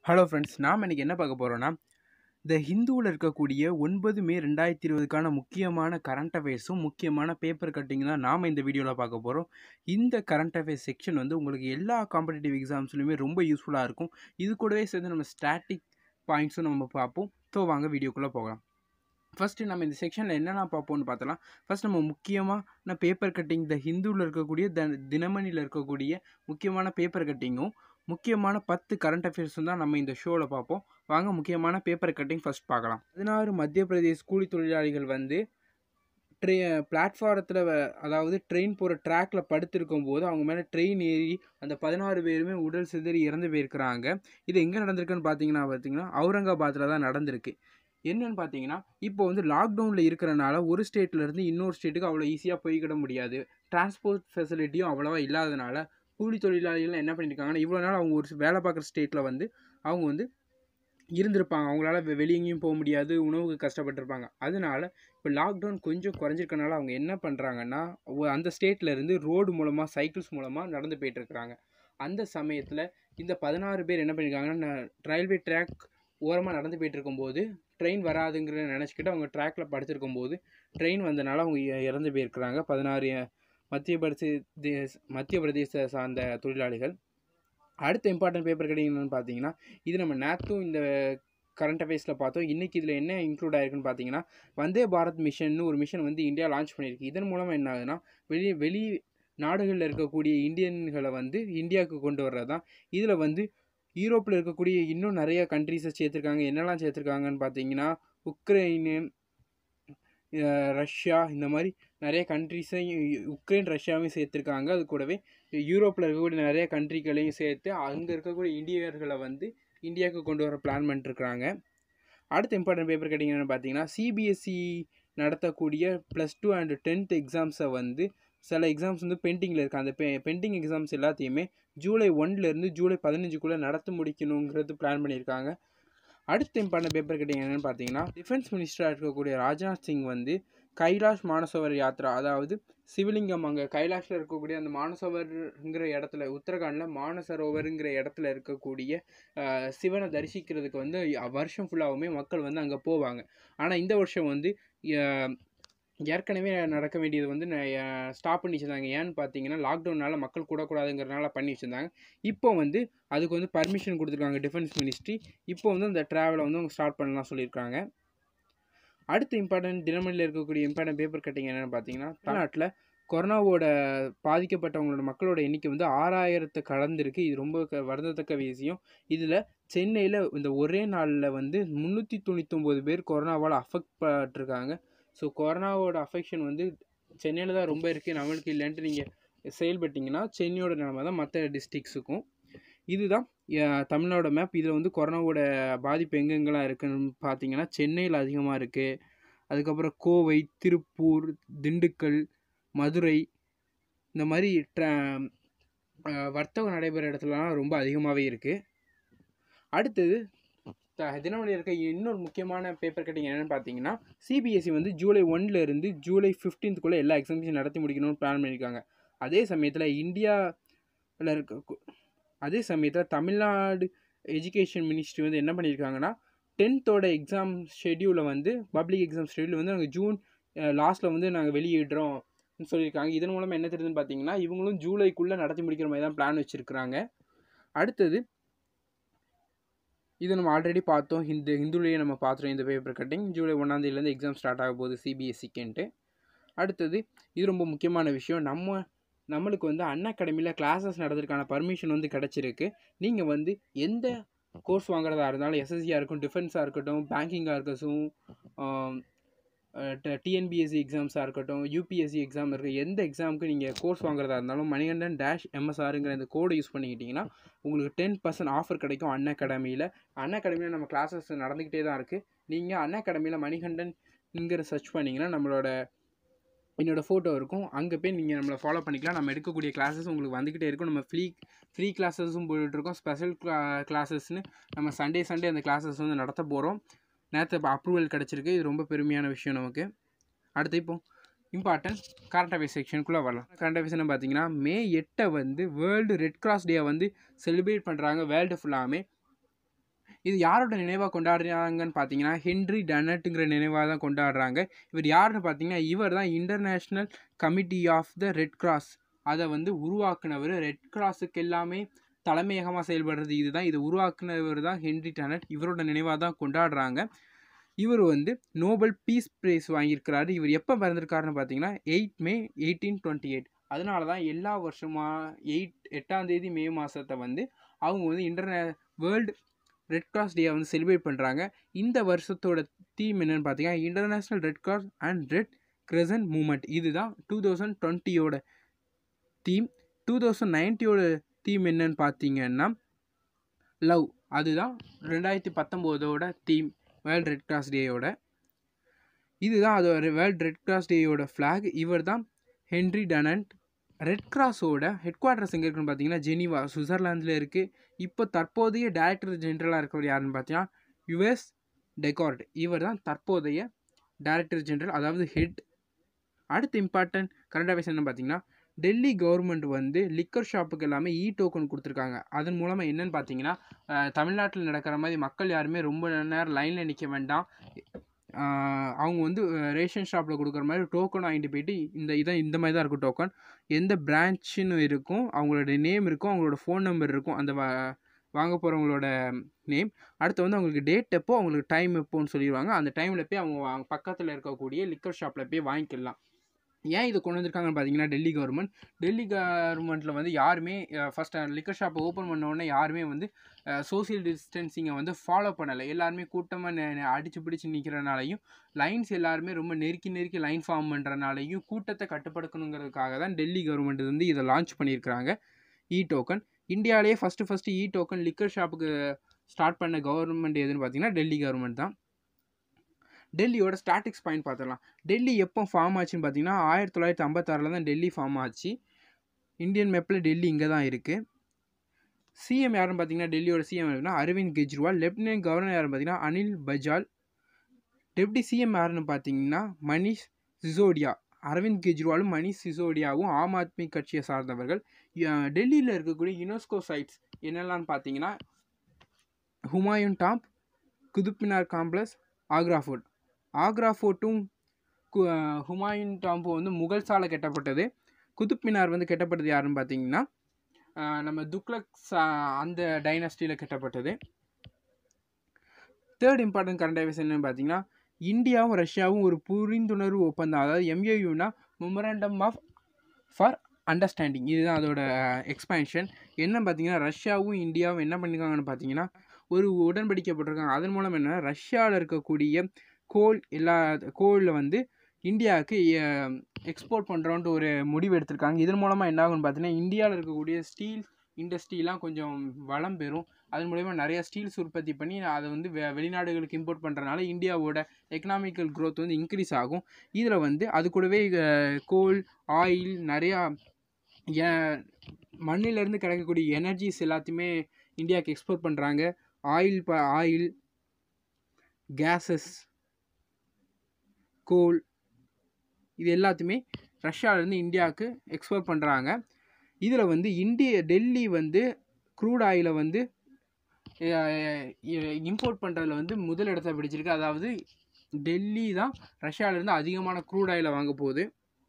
hello friends நாம் இன்னைக்கு என்ன பார்க்க போகிறோன்னா இந்த ஹிந்துவில் இருக்கக்கூடிய ஒன்பது மே ரெண்டாயிரத்தி இருபதுக்கான முக்கியமான கரண்ட் அஃபேர்ஸும் முக்கியமான பேப்பர் கட்டிங் தான் நாம் இந்த வீடியோவில் பார்க்க போகிறோம் இந்த கரண்ட் அஃபேர்ஸ் செக்ஷன் வந்து உங்களுக்கு எல்லா காம்படிட்டிவ் எக்ஸாம்ஸ்லையுமே ரொம்ப யூஸ்ஃபுல்லாக இருக்கும் இது கூடவே சேர்ந்து நம்ம ஸ்டாட்டிக் பாயிண்ட்ஸும் நம்ம பார்ப்போம் ஸோ வாங்க வீடியோக்குள்ளே போகலாம் ஃபஸ்ட்டு நம்ம இந்த செக்ஷனில் என்னென்ன பார்ப்போம்னு பார்த்தலாம் ஃபஸ்ட் நம்ம முக்கியமான பேப்பர் கட்டிங் த ஹிந்துவில் இருக்கக்கூடிய த தினமணியில் இருக்கக்கூடிய முக்கியமான பேப்பர் கட்டிங்கும் முக்கியமான பத்து கரண்ட் அஃபேர்ஸும் தான் நம்ம இந்த ஷோவில் பார்ப்போம் வாங்க முக்கியமான பேப்பர் கட்டிங் ஃபஸ்ட் பார்க்கலாம் பதினாறு மத்திய பிரதேஷ் கூலி தொழிலாளிகள் வந்து ட்ரெ பிளாட்ஃபாரத்தில் அதாவது ட்ரெயின் போகிற ட்ராக்ல படுத்திருக்கும் போது அவங்க மேலே ட்ரெயின் ஏறி அந்த பதினாறு பேருமே உடல் சிதறி இறந்து போயிருக்கிறாங்க இது எங்கே நடந்திருக்குன்னு பார்த்தீங்கன்னா பார்த்தீங்கன்னா அவுரங்காபாத்தில் தான் நடந்திருக்கு என்னன்னு பார்த்தீங்கன்னா இப்போ வந்து லாக்டவுனில் இருக்கிறனால ஒரு ஸ்டேட்லேருந்து இன்னொரு ஸ்டேட்டுக்கு அவ்வளோ ஈஸியாக போய்க்கிட முடியாது டிரான்ஸ்போர்ட் ஃபெசிலிட்டியும் அவ்வளோவா இல்லாதனால கூலி தொழிலாளிகள் என்ன பண்ணியிருக்காங்கன்னா இவ்வளோ நாள் அவங்க ஒரு வேலை பார்க்குற ஸ்டேட்டில் வந்து அவங்க வந்து இருந்திருப்பாங்க அவங்களால வெ- வெளிய எங்கேயும் போக முடியாது உணவுக்கு கஷ்டப்பட்டிருப்பாங்க அதனால இப்போ லாக்டவுன் கொஞ்சம் குறைஞ்சிருக்கனால அவங்க என்ன பண்ணுறாங்கன்னா அந்த ஸ்டேட்ல இருந்து ரோடு மூலமாக சைக்கிள்ஸ் மூலமாக நடந்து போயிட்டு இருக்கிறாங்க அந்த சமயத்தில் இந்த பதினாறு பேர் என்ன பண்ணியிருக்காங்கன்னா ரயில்வே ட்ராக் ஓரமாக நடந்து போயிட்டு இருக்கும்போது ட்ரெயின் வராதுங்கிற நினச்சிக்கிட்டு அவங்க ட்ராக்ல படுத்திருக்கும் போது ட்ரெயின் வந்தனால அவங்க இ- இறந்து போயிருக்கிறாங்க பதினாறு மத்திய பிரதேச மத்திய பிரதேச சார்ந்த தொழிலாளிகள் அடுத்த இம்பார்ட்டன்ட் பேப்பர் கிடையாது என்னன்னு பார்த்தீங்கன்னா இது நம்ம நேற்றும் இந்த கரண்ட் அஃபேர்ஸில் பார்த்தோம் இன்றைக்கி இதில் என்ன இன்க்ளூட் ஆயிருக்குன்னு பார்த்தீங்கன்னா வந்தே பாரத் மிஷன் ஒரு மிஷன் வந்து இந்தியா லான்ச் பண்ணியிருக்கு இதன் மூலமாக என்ன ஆகுதுன்னா வெளி வெளி நாடுகளில் இருக்கக்கூடிய இந்தியன்களை வந்து இந்தியாவுக்கு கொண்டு வர்றது தான் இதில் வந்து யூரோப்பில் இருக்கக்கூடிய இன்னும் நிறைய கண்ட்ரீஸை சேர்த்துருக்காங்க என்னெல்லாம் சேர்த்துருக்காங்கன்னு பார்த்தீங்கன்னா உக்ரைனு அஹ் ரஷ்யா இந்த மாதிரி நிறைய கண்ட்ரீஸையும் உக்ரைன் ரஷ்யாவையும் சேர்த்துருக்காங்க அது கூடவே யூரோப்பில் இருக்கக்கூடிய நிறைய கண்ட்ரிகளையும் சேர்த்து அங்கே இருக்கக்கூடிய இந்தியர்களை வந்து இந்தியாவுக்கு கொண்டு வர பிளான் பண்ணிட்டுருக்காங்க அடுத்த இம்பார்ட்டன்ட் பேப்பர் கேட்டிங்கன்னு பார்த்தீங்கன்னா சிபிஎஸ்சி நடத்தக்கூடிய ப்ளஸ் டூ அண்ட் டென்த் எக்ஸாம்ஸை வந்து சில எக்ஸாம்ஸ் வந்து பெண்டிங்கில் இருக்குது அந்த பெ பெண்டிங் எக்ஸாம்ஸ் எல்லாத்தையுமே ஜூலை ஒன்லேருந்து ஜூலை பதினஞ்சுக்குள்ளே நடத்தி முடிக்கணுங்கிறது பிளான் பண்ணியிருக்காங்க அடுத்த இம்பார்ட்டன்ட் பேப்பர் கேட்டிங்க என்னென்னு பார்த்தீங்கன்னா டிஃபென்ஸ் மினிஸ்டராக இருக்கக்கூடிய ராஜ்நாத் சிங் வந்து கைலாஷ் மானசவர் யாத்ரா அதாவது சிவலிங்கம் அங்கே கைலாஷில் இருக்கக்கூடிய அந்த மானசவர்ங்கிற இடத்துல உத்தரகாண்டில் மானசரோவருங்கிற இடத்துல இருக்கக்கூடிய அஹ், சிவனை தரிசிக்கிறதுக்கு வந்து அ- வருஷம் ஃபுல்லாகவுமே மக்கள் வந்து அங்கே போவாங்க ஆனால் இந்த வருஷம் வந்து அஹ், ஏற்கனவே நடக்க வேண்டியது வந்து ஸ்டாப் பண்ணி வச்சுருந்தாங்க ஏன்னு பார்த்தீங்கன்னா லாக்டவுனால மக்கள் கூடக்கூடாதுங்கிறனால பண்ணி வச்சுருந்தாங்க இப்போ வந்து அதுக்கு வந்து பர்மிஷன் கொடுத்துருக்காங்க டிஃபென்ஸ் மினிஸ்ட்ரி இப்போ வந்து அந்த ட்ராவலை வந்து அவங்க ஸ்டார்ட் பண்ணலாம் சொல்லியிருக்காங்க அடுத்த இம்பார்ட்டன்ட் தினமணியில் இருக்கக்கூடிய இம்பார்ட்டன்ட் பேப்பர் கட்டிங் என்னென்னு பார்த்தீங்கன்னா தமிழ்நாட்டில் கொரோனாவோட பாதிக்கப்பட்டவங்களோட மக்களோட எண்ணிக்கை வந்து ஆறாயிரத்தை கடந்திருக்கு இது ரொம்ப க- வருந்தத்தக்க விஷயம் இதில் சென்னையில் இந்த ஒரே நாளில் வந்து முந்நூற்றி தொண்ணூத்தொம்பது பேர் கொரோனாவால் அஃபெக்ட் பட்டிருக்காங்க ஸோ கொரோனாவோட அஃபெக்ஷன் வந்து சென்னையில் தான் ரொம்ப இருக்குது நம்மளுக்கு இல்லைன்ட்டு நீங்கள் செயல்பட்டீங்கன்னா சென்னையோட நிலமை தான் மற்ற டிஸ்ட்ரிக்ஸுக்கும் இதுதான் அஹ், தமிழ்நாடு மேப் இதில் வந்து கொரோனாவோட பாதிப்பு எங்கெங்கெல்லாம் இருக்குன்னு பார்த்தீங்கன்னா சென்னையில் அதிகமாக இருக்குது அதுக்கப்புறம் கோவை திருப்பூர் திண்டுக்கல் மதுரை இந்த மாதிரி ட்ர அஹ், வர்த்தகம் நடைபெற இடத்துலலாம் ரொம்ப அதிகமாகவே இருக்குது அடுத்தது த- தினமணி இருக்க இன்னொரு முக்கியமான பேப்பர் கட்டிங் என்னென்னு பார்த்தீங்கன்னா சிபிஎஸ்சி வந்து ஜூலை ஒன்ல இருந்து ஜூலை ஃபிஃப்டீன்த்துக்குள்ளே எல்லா எக்ஸாம்ஸையும் நடத்தி முடிக்கணும்னு பிளான் பண்ணியிருக்காங்க அதே சமயத்தில் இந்தியாவில் இருக்க கு- அதே சமயத்தில் தமிழ்நாடு எஜுகேஷன் மினிஸ்ட்ரி வந்து என்ன பண்ணியிருக்காங்கன்னா டென்த்தோட எக்ஸாம் ஷெட்யூலை வந்து பப்ளிக் எக்ஸாம் ஷெட்யூல் வந்து நாங்கள் ஜூன் லாஸ்ட்டில் வந்து நாங்கள் வெளியிடுறோம் சொல்லியிருக்காங்க இதன் மூலமாக என்ன தெரியுதுன்னு பார்த்தீங்கன்னா இவங்களும் ஜூலைக்குள்ளே நடத்தி முடிக்கிற மாதிரி தான் பிளான் வச்சுருக்குறாங்க அடுத்தது இது நம்ம ஆல்ரெடி பார்த்தோம் இந்த ஹிந்துலேயே நம்ம பார்த்துட்டோம் இந்த பேப்பர் கட்டிங் ஜூலை ஒன்றாந்தேதியிலேருந்து எக்ஸாம் ஸ்டார்ட் ஆக போகுது சிபிஎஸ்சிக்குன்ட்டு அடுத்தது இது ரொம்ப முக்கியமான விஷயம் நம்ம நம்மளுக்கு வந்து அன் அகாடமியில் கிளாஸஸ் நடத்துறதுக்கான பர்மிஷன் வந்து கிடச்சிருக்கு நீங்கள் வந்து எந்த கோர்ஸ் வாங்குறதா இருந்தாலும் எஸ்எஸ்சியாக இருக்கட்டும் டிஃபென்ஸாக இருக்கட்டும் பேங்கிங்காக இருக்கட்டும் டிஎன்பிஎஸ்சி எக்ஸாம்ஸாக இருக்கட்டும் யூபிஎஸ்சி எக்ஸாம் இருக்க எந்த எக்ஸாமுக்கு நீங்கள் கோர்ஸ் வாங்குறதா இருந்தாலும் மணிகண்டன் டேஷ் எம்எஸ்ஆருங்கிற இந்த கோடை யூஸ் பண்ணிக்கிட்டிங்கன்னா உங்களுக்கு டென் பர்சன்ட் ஆஃபர் கிடைக்கும் அன் அகாடமியில் அன் அகாடமியில் நம்ம கிளாஸஸ் நடந்துக்கிட்டே தான் இருக்குது நீங்கள் அன் அகாடமியில் மணிகண்டன்ங்கிற சர்ச் பண்ணிங்கன்னா நம்மளோட என்னோட ஃபோட்டோ இருக்கும் அங்கே போய் நீங்கள் நம்மளை ஃபாலோ பண்ணிக்கலாம் நம்ம எடுக்கக்கூடிய கிளாஸஸ் உங்களுக்கு வந்துக்கிட்டே இருக்கும் நம்ம ஃப்ரீ ஃப்ரீ கிளாஸஸும் போட்டுட்ருக்கோம் ஸ்பெஷல் கிளா கிளாஸஸ்னு நம்ம சண்டே சண்டே அந்த கிளாஸஸ் வந்து நடத்த போகிறோம் நேற்று இப்போ அப்ரூவல் கிடச்சிருக்கு இது ரொம்ப பெருமையான விஷயம் நமக்கு அடுத்து இப்போ இம்பார்ட்டன்ட் கரண்ட் அஃபேர்ஸ் செக்ஷனுக்குள்ளே வரலாம் கரண்ட் அஃபேர்ஸ்னு பார்த்தீங்கன்னா மே எட்டை வந்து வேர்ல்டு ரெட் கிராஸ் டே வந்து செலிப்ரேட் பண்ணுறாங்க வேர்ல்டு ஃபுல்லாமே இது யாரோட நினைவாக கொண்டாடுறாங்கன்னு பார்த்தீங்கன்னா ஹென்ரி டனட்டுங்கிற நினைவாக தான் கொண்டாடுறாங்க இவர் யாருன்னு பார்த்தீங்கன்னா இவர் தான் international committee of the red cross அதை வந்து உருவாக்குனவர் ரெட் கிராஸுக்கு எல்லாமே தலைமையகமாக செயல்படுறது இதுதான் இதை உருவாக்குனவர் தான் ஹென்ரி டனட் இவரோட நினைவாக தான் கொண்டாடுறாங்க இவர் வந்து நோபல் பீஸ் ப்ரைஸ் வாங்கியிருக்கிறாரு இவர் எப்போ பிறந்திருக்காருன்னு பார்த்தீங்கன்னா eight May eighteen twenty eight அதனால தான் எல்லா வருஷமா எயிட் எட்டாம் தேதி மே மாதத்தை வந்து அவங்க வந்து inter world red cross day வந்து செலிப்ரேட் பண்ணுறாங்க இந்த வருஷத்தோட தீம் என்னன்னு பார்த்தீங்கன்னா international red cross and red crescent movement இதுதான் டூ தௌசண்ட் டுவெண்ட்டியோட தீம் டூ தௌசண்ட் நைன்ட்டியோட தீம் என்னன்னு பார்த்தீங்கன்னா லவ் அதுதான் ரெண்டாயிரத்தி பத்தொம்போதோட தீம் வேர்ல்ட் ரெட் கிராஸ் டேயோட இதுதான் அதோட வேர்ல்ட் ரெட் கிராஸ் டேயோட ஃப்ளாக் இவர் தான் ஹென்ரி டனண்ட் ரெட் கிராஸோட ஹெட் குவார்ட்டர்ஸ் எங்கே இருக்குன்னு பார்த்தீங்கன்னா ஜெனிவா சுவிட்சர்லாந்தில் இருக்குது இப்போ தற்போதைய டைரக்டர் ஜென்ரலாக இருக்கிறவர் யாருன்னு பார்த்தீங்கன்னா யுஎஸ் டெகார்ட் இவர் தான் தற்போதைய டைரக்டர் ஜென்ரல் அதாவது ஹெட் அடுத்த இம்பார்ட்டன்ட் கரண்ட் அஃபேர்ஸ் என்ன பார்த்தீங்கன்னா டெல்லி கவர்மெண்ட் வந்து லிக்கர் ஷாப்புக்கு எல்லாமே இ டோக்கன் கொடுத்துருக்காங்க அதன் மூலமாக என்னன்னு பார்த்தீங்கன்னா அஹ், தமிழ்நாட்டில் நடக்கிற மாதிரி மக்கள் யாருமே ரொம்ப நேரம் லைனில் நிற்க வேண்டாம் அஹ், அவங்க வந்து ரேஷன் ஷாப்பில் கொடுக்குற மாதிரி டோக்கன் வாங்கிட்டு போயிட்டு இந்த இதான் இந்த மாதிரி தான் இருக்கும் டோக்கன் எந்த பிரான்ச்சுன்னு இருக்கும் அவங்களோட நேம் இருக்கும் அவங்களோட ஃபோன் நம்பர் இருக்கும் அந்த வா- வாங்க போகிறவங்களோட நேம் அடுத்து வந்து அவங்களுக்கு டேட் எப்போ அவங்களுக்கு டைம் எப்போன்னு சொல்லிடுவாங்க அந்த டைமில் போய் அவங்க வா- பக்கத்தில் இருக்கக்கூடிய லிக்கர் ஷாப்பில் போய் வாங்கிக்கலாம் ஏன் இது கொண்டு வந்திருக்காங்கன்னு பார்த்தீங்கன்னா டெல்லி கவர்மெண்ட் டெல்லி கவர்மெண்ட்டில் வந்து யாருமே ஃபஸ்ட் லிக்கர் ஷாப்பை ஓப்பன் பண்ண உடனே யாருமே வந்து சோஷியல் டிஸ்டன்சிங்கை வந்து ஃபாலோ பண்ணலை எல்லாருமே கூட்டமாக அடிச்சு பிடிச்சி நிற்கிறனாலையும் லைன்ஸ் எல்லாருமே ரொம்ப நெருக்கி நெருக்கி லைன் ஃபார்ம் பண்ணுறனாலையும் கூட்டத்தை கட்டுப்படுத்தணுங்கிறதுக்காக தான் டெல்லி கவர்மெண்ட் வந்து இதை லான்ச் பண்ணியிருக்கிறாங்க இ டோக்கன் இந்தியாவிலேயே first first e token liquor ஷாப்புக்கு ஸ்டார்ட் பண்ண கவர்மெண்ட் எதுன்னு பார்த்தீங்கன்னா டெல்லி கவர்மெண்ட் தான் டெல்லியோட ஸ்டாட்டிக்ஸ் பாயிண்ட் பார்த்துடலாம் டெல்லி எப்போ ஃபார்ம் ஆச்சுன்னு பார்த்தீங்கன்னா ஆயிரத்தி தொள்ளாயிரத்தி ஐம்பத்தாறில் தான் டெல்லி ஃபார்ம் ஆச்சு இந்தியன் மேப்பில் டெல்லி இங்கே தான் இருக்குது சிஎம் யாருன்னு பார்த்தீங்கன்னா டெல்லியோட சிஎம் யாருன்னா அரவிந்த் கெஜ்ரிவால் லெப்டினன்ட் கவர்னர் யாருன்னு பார்த்தீங்கன்னா அனில் பஜால் டெப்டி சிஎம் யாருன்னு பார்த்தீங்கன்னா மணிஷ் சிசோடியா அரவிந்த் கெஜ்ரிவாலும் மணிஷ் சிசோடியாவும் ஆம் ஆத்மி கட்சியை சார்ந்தவர்கள் ய- டெல்லியில் இருக்கக்கூடிய யுனெஸ்கோ சைட்ஸ் என்னெல்லாம் பார்த்தீங்கன்னா Humayun tomb Qutub Minar complex Agra fort Agra ஃபோர்ட்டும் கு- ஹுமாயூன் டாம்பும் வந்து முகல் சாலை கட்டப்பட்டது குதுப் மினார் வந்து கட்டப்பட்டது யாருன்னு பார்த்தீங்கன்னா ஆஹ் நம்ம துக்ளக் சா- அந்த டைனஸ்டியில் கட்டப்பட்டது தேர்ட் இம்பார்ட்டன்ட் கரண்ட் அஃபேர்ஸ் என்னன்னு பார்த்தீங்கன்னா இந்தியாவும் ரஷ்யாவும் ஒரு புரிந்துணர்வு ஒப்பந்தம் அதாவது எம்ஏயுனா மெமரண்டம் ஆஃப் ஃபார் அண்டர்ஸ்டாண்டிங் இதுதான் அதோட எக்ஸ்பேன்ஷன் என்ன பார்த்தீங்கன்னா ரஷ்யாவும் இந்தியாவும் என்ன பண்ணிருக்காங்கன்னு பார்த்தீங்கன்னா ஒரு உடன்படிக்கை போட்டிருக்காங்க அதன் மூலம் என்ன ரஷ்யாவில் இருக்கக்கூடிய கோல் எல்லா கோலில் வந்து இந்தியாவுக்கு எக்ஸ்போர்ட் பண்ணுறோன்ட்டு ஒரு முடிவு எடுத்திருக்காங்க இதன் மூலமாக என்ன ஆகும்னு பார்த்தீங்கன்னா இந்தியாவில் இருக்கக்கூடிய ஸ்டீல் இண்டஸ்ட்ரிலாம் கொஞ்சம் வளம் பெறும் அதன் மூலயமா நிறைய ஸ்டீல்ஸ் உற்பத்தி பண்ணி அதை வந்து வெ வெளிநாடுகளுக்கு இம்போர்ட் பண்ணுறனால இந்தியாவோட எக்கனாமிக்கல் growth வந்து இன்க்ரீஸ் ஆகும் இதில் வந்து அது கூடவே கோல் ஆயில் நிறையா ஏ- மண்ணிலேருந்து கிடைக்கக்கூடிய எனர்ஜிஸ் எல்லாத்தையுமே இந்தியாவுக்கு எக்ஸ்போர்ட் பண்ணுறாங்க ஆயில் ப ஆயில் கேஸஸ் கோல் இது எல்லாத்தையுமே ரஷ்யாவிலேருந்து இந்தியாவுக்கு எக்ஸ்போர்ட் பண்ணுறாங்க இதில் வந்து இந்திய டெல்லி வந்து க்ரூட் ஆயிலை வந்து இம்போர்ட் பண்ணுறதுல வந்து முதல் இடத்த பிடிச்சிருக்கு அதாவது டெல்லி தான் ரஷ்யாவிலேருந்து அதிகமான க்ரூட் ஆயிலை வாங்க போகுது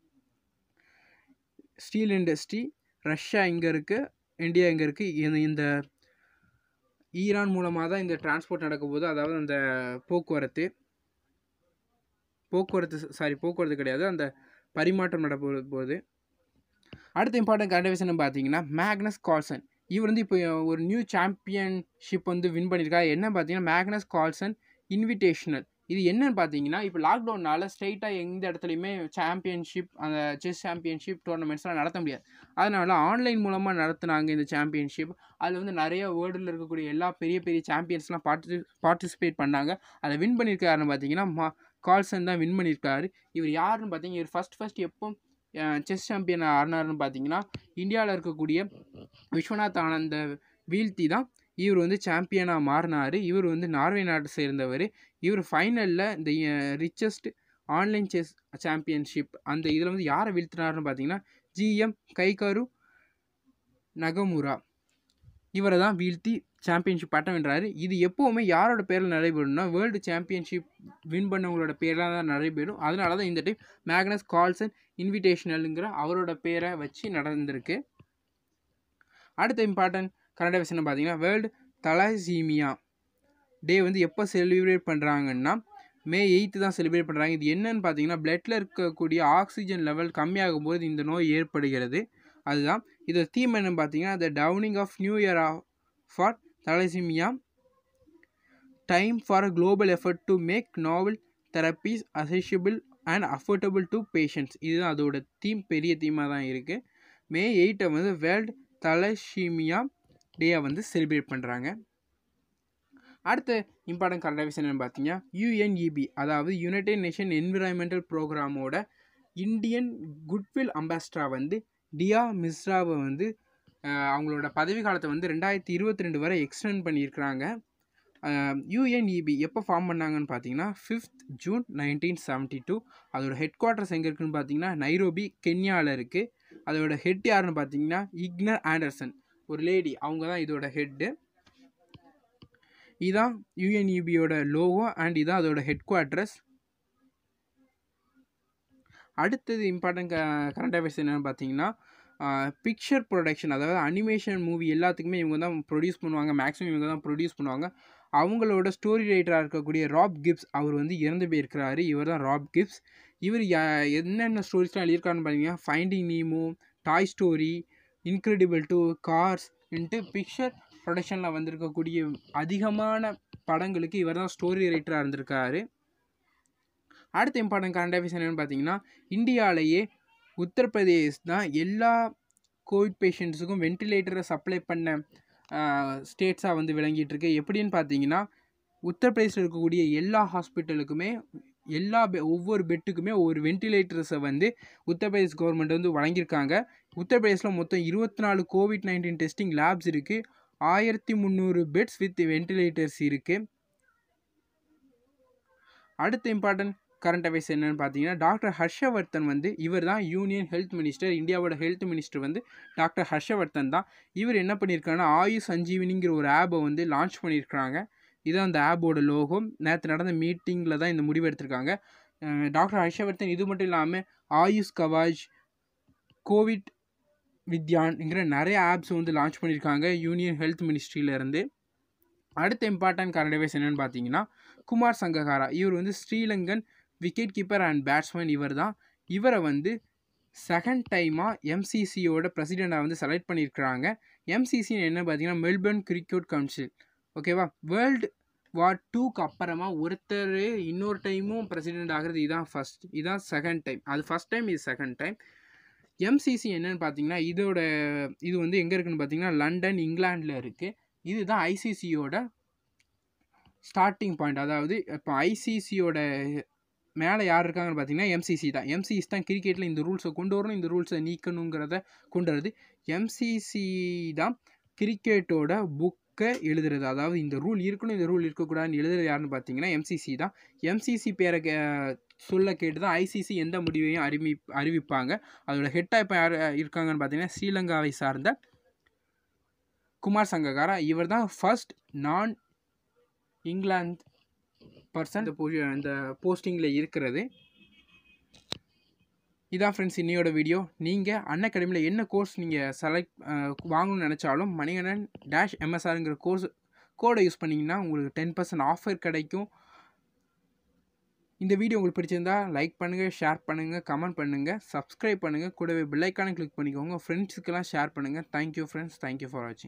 ஸ்டீல் இண்டஸ்ட்ரி ரஷ்யா இங்கே இருக்குது இந்தியா இங்கே இருக்குது இந்த இந்த ஈரான் மூலமாக தான் இந்த டிரான்ஸ்போர்ட் நடக்க போகுது அதாவது அந்த போக்குவரத்து போக்குவரத்து சாரி போக்குவரத்து கிடையாது அந்த பரிமாற்றம் நட போ- போகுது அடுத்த இம்பார்ட்டன்ட் கண்டிஷன் பார்த்தீங்கன்னா மேக்னஸ் கால்சன் இவர் வந்து இப்போ ஒரு நியூ சாம்பியன்ஷிப் வந்து வின் பண்ணியிருக்காரு என்ன பார்த்தீங்கன்னா மேக்னஸ் கால்சன் இன்விடேஷனல் இது என்னன்னு பார்த்தீங்கன்னா இப்போ லாக்டவுனால் ஸ்ட்ரைட்டாக எந்த இடத்துலையுமே சாம்பியன்ஷிப் அந்த செஸ் சாம்பியன்ஷிப் டோர்னமெண்ட்ஸ்லாம் நடத்த முடியாது அதனால் ஆன்லைன் மூலமாக நடத்துனாங்க இந்த சாம்பியன்ஷிப் அதில் வந்து நிறைய வேர்ல்டில் இருக்கக்கூடிய எல்லா பெரிய பெரிய சாம்பியன்ஸ்லாம் பார்ட்டி பார்ட்டிசிபேட் பண்ணாங்க அதை வின் பண்ணியிருக்காருன்னு பார்த்தீங்கன்னா மா கால்சன் தான் வின் பண்ணியிருக்காரு இவர் யாருன்னு பார்த்தீங்கன்னா இவர் ஃபஸ்ட் ஃபஸ்ட் எப்போ செஸ் சாம்பியன் ஆடினாருன்னு பார்த்தீங்கன்னா இந்தியாவில் இருக்கக்கூடிய விஸ்வநாத் ஆனந்த வீழ்த்தி தான் இவர் வந்து சாம்பியனாக மாறினார் இவர் வந்து நார்வே நாட்டை சேர்ந்தவர் இவர் ஃபைனலில் இந்த ரிச்சஸ்ட் ஆன்லைன் செஸ் சாம்பியன்ஷிப் அந்த இதில் வந்து யாரை வீழ்த்தினாருன்னு பார்த்தீங்கன்னா ஜிஎம் கைகாரு நகமுரா இவரை தான் வீழ்த்தி சாம்பியன்ஷிப் பட்டம் வென்றாரு இது எப்போவுமே யாரோட பேரில் நடைபெறும்னா வேர்ல்டு சாம்பியன்ஷிப் வின் பண்ணவங்களோட பேரில் தான் நடைபெறும் அதனால தான் இந்த டைம் மேக்னஸ் கால்சன் இன்விடேஷனலுங்கிற அவரோட பேரை வச்சு நடந்திருக்கு அடுத்த இம்பார்ட்டன்ட் கரண்ட் அஃபேர்ஸ் என்ன பார்த்தீங்கன்னா வேர்ல்டு தலாசீமியா டே வந்து எப்போ செலிப்ரேட் பண்ணுறாங்கன்னா மே எயித்து தான் செலிப்ரேட் பண்ணுறாங்க இது என்னன்னு பார்த்தீங்கன்னா பிளட்டில் இருக்கக்கூடிய ஆக்சிஜன் லெவல் கம்மியாகும் போது இந்த நோய் ஏற்படுகிறது அதுதான் இது தீம் என்னன்னு பார்த்தீங்கன்னா the dawning of new year of for thalassaemia time for a global effort to make novel therapies accessible and affordable to patients இதுதான் அதோட தீம் பெரிய தீமாக தான் இருக்குது மே எயிட்டை வந்து வேர்ல்டு தலசீமியா டேயை வந்து செலிப்ரேட் பண்ணுறாங்க அடுத்த இம்பார்ட்டன்ட் கரண்ட் அஃபேர்ஸ் என்னென்னு பார்த்தீங்கன்னா யூஎன்இபி அதாவது யுனைடெட் நேஷன் என்விரான்மெண்டல் ப்ரோக்ராமோட இந்தியன் குட்வில் அம்பாஸ்டரா வந்து டியா மிஸ்ராவை வந்து அவங்களோட பதவி காலத்தை வந்து ரெண்டாயிரத்தி இருபத்தி ரெண்டு வரை எக்ஸ்டெண்ட் பண்ணியிருக்கிறாங்க யூஎன்இபி எப்போ ஃபார்ம் பண்ணாங்கன்னு பார்த்தீங்கன்னா fifth June nineteen seventy two அதோட ஹெட் குவார்ட்டர்ஸ் எங்கே இருக்குன்னு பார்த்தீங்கன்னா நைரோபி கென்யாவில் இருக்குது அதோட ஹெட் யாருன்னு பார்த்தீங்கன்னா இக்னர் ஆண்டர்சன் ஒரு லேடி அவங்க தான் இதோட ஹெட்டு இதான் யூஎன்இபியோட லோகோ அண்ட் இதான் அதோட ஹெட் குவார்ட்டர்ஸ் அடுத்தது இம்பார்ட்டன்ட் கரண்ட் அஃபேர்ஸ் என்னென்னு பார்த்தீங்கன்னா பிக்சர் ப்ரொடக்ஷன் அதாவது அனிமேஷன் மூவி எல்லாத்துக்குமே இவங்க தான் ப்ரொடியூஸ் பண்ணுவாங்க மேக்ஸிமம் இவங்க தான் ப்ரொடியூஸ் பண்ணுவாங்க அவங்களோட ஸ்டோரி ரைட்டராக இருக்கக்கூடிய ராப் கிப்ஸ் அவர் வந்து இறந்து போயிருக்கிறாரு இவர் தான் ராப் கிப்ஸ் இவர் என்னென்ன ஸ்டோரிஸ்லாம் எழுதியிருக்காருன்னு பார்த்தீங்கன்னா finding Nemo toy story incredible two cars into Pixar ப்ரொடக்ஷனில் வந்திருக்கக்கூடிய அதிகமான படங்களுக்கு இவர் தான் ஸ்டோரி ரைட்டராக இருந்திருக்காரு அடுத்த இம்பார்ட்டன்ட் கரண்ட் அஃபேர்ஸ் என்னென்னு பார்த்தீங்கன்னா இந்தியாவிலேயே உத்தரப்பிரதேஷ் தான் எல்லா கோவிட் பேஷண்ட்ஸுக்கும் வென்டிலேட்டரை சப்ளை பண்ண ஸ்டேட்ஸாக வந்து விளங்கிட்டு இருக்கு எப்படின்னு பார்த்தீங்கன்னா உத்தரப்பிரதேசில் இருக்கக்கூடிய எல்லா ஹாஸ்பிட்டலுக்குமே எல்லா பெ ஒவ்வொரு பெட்டுக்குமே ஒரு வென்டிலேட்டர்ஸை வந்து உத்தரப்பிரதேஷ் கவர்மெண்ட் வந்து வழங்கியிருக்காங்க உத்தரப்பிரதேசில் மொத்தம் இருபத்தி நாலு கோவிட் நைன்டீன் டெஸ்டிங் லேப்ஸ் இருக்குது ஆயிரத்தி முந்நூறு பெட்ஸ் வித் வென்டிலேட்டர்ஸ் இருக்குது அடுத்த இம்பார்ட்டன்ட் கரண்ட் அஃபேர்ஸ் என்னென்னு பார்த்தீங்கன்னா டாக்டர் ஹர்ஷவர்தன் வந்து இவர் தான் யூனியன் ஹெல்த் மினிஸ்டர் இந்தியாவோட ஹெல்த் மினிஸ்டர் வந்து டாக்டர் ஹர்ஷவர்தன் தான் இவர் என்ன பண்ணியிருக்காங்கன்னா ஆயுஷ் சஞ்சீவினிங்கிற ஒரு ஆப்பை வந்து லான்ச் பண்ணியிருக்காங்க இதுதான் அந்த ஆப்போட லோகம் நேற்று நடந்த மீட்டிங்கில் தான் இந்த முடிவு எடுத்திருக்காங்க டாக்டர் ஹர்ஷவர்தன் இது மட்டும் இல்லாமல் ஆயுஷ் கவாஜ் கோவிட் வித்யான்ங்கிற நிறைய ஆப்ஸ் வந்து லான்ச் பண்ணியிருக்காங்க யூனியன் ஹெல்த் மினிஸ்ட்ரியிலேருந்து அடுத்த இம்பார்ட்டன்ட் கரண்ட் அஃபேர்ஸ் என்னென்னு பார்த்தீங்கன்னா குமார் சங்ககாரா இவர் வந்து Sri Lankan wicket keeper and batsman இவர் தான் இவரை வந்து செகண்ட் டைமாக எம்சிசியோட பிரசிடெண்ட்டாக வந்து செலக்ட் பண்ணியிருக்கிறாங்க எம்சிசின்னு என்ன பார்த்தீங்கன்னா மெல்பர்ன் கிரிக்கெட் கவுன்சில் ஓகேவா வேர்ல்டு வார் டூக்கு அப்புறமா ஒருத்தர் இன்னொரு டைமும் பிரசிடெண்ட் ஆகிறது இதுதான் ஃபஸ்ட் இதுதான் செகண்ட் டைம் அது ஃபஸ்ட் டைம் இது செகண்ட் டைம் எம்சிசி என்னன்னு பார்த்தீங்கன்னா இதோட இது வந்து எங்கே இருக்குன்னு பார்த்தீங்கன்னா லண்டன் இங்கிலாண்டில் இருக்குது இதுதான் ஐசிசியோட ஸ்டார்டிங் பாயிண்ட் அதாவது இப்போ ஐசிசியோட மேலே யார் இருக்காங்கன்னு பார்த்தீங்கன்னா எம்சிசி தான் எம்சிசி தான் கிரிக்கெட்டில் இந்த ரூல்ஸை கொண்டு வரணும் இந்த ரூல்ஸை நீக்கணுங்கிறத கொண்டு வரது எம்சிசி தான் கிரிக்கெட்டோட புக்கை எழுதுறது அதாவது இந்த ரூல் இருக்கணும் இந்த ரூல் இருக்கக்கூடாதுன்னு எழுதுறது யாருன்னு பார்த்தீங்கன்னா எம்சிசி தான் எம்சிசி பேரை கே சொல்ல கேட்டு தான் ஐசிசி எந்த முடிவையும் அறிவி அறிவிப்பாங்க அதோட ஹெட்டாக இப்போ யார் இருக்காங்கன்னு பார்த்தீங்கன்னா ஸ்ரீலங்காவை சார்ந்த குமார் சங்ககாரா இவர் தான் ஃபர்ஸ்ட் நான் இங்கிலாந்து பர்சன் இந்த பொ இந்த போஸ்டிங்கில் இருக்கிறது இதான் ஃப்ரெண்ட்ஸ் இன்னையோட வீடியோ நீங்கள் அன் அகாடமியில் என்ன கோர்ஸ் நீங்கள் செலக்ட் வாங்கணும்னு நினச்சாலும் மணிகண்டன் டேஷ் எம்எஸ்ஆருங்கிற கோர்ஸ் கோடை யூஸ் பண்ணிங்கன்னா உங்களுக்கு டென் பர்சன்ட் ஆஃபர் கிடைக்கும் இந்த வீடியோ உங்களுக்கு பிடிச்சிருந்தா லைக் பண்ணுங்கள் ஷேர் பண்ணுங்கள் கமெண்ட் பண்ணுங்கள் சப்ஸ்கிரைப் பண்ணுங்கள் கூடவே பெல்லைக்கான கிளிக் பண்ணிக்கோங்க ஃப்ரெண்ட்ஸுக்கெல்லாம் ஷேர் பண்ணுங்கள் தேங்க்யூ ஃப்ரெண்ட்ஸ் தேங்க்யூ ஃபார் வாட்சிங்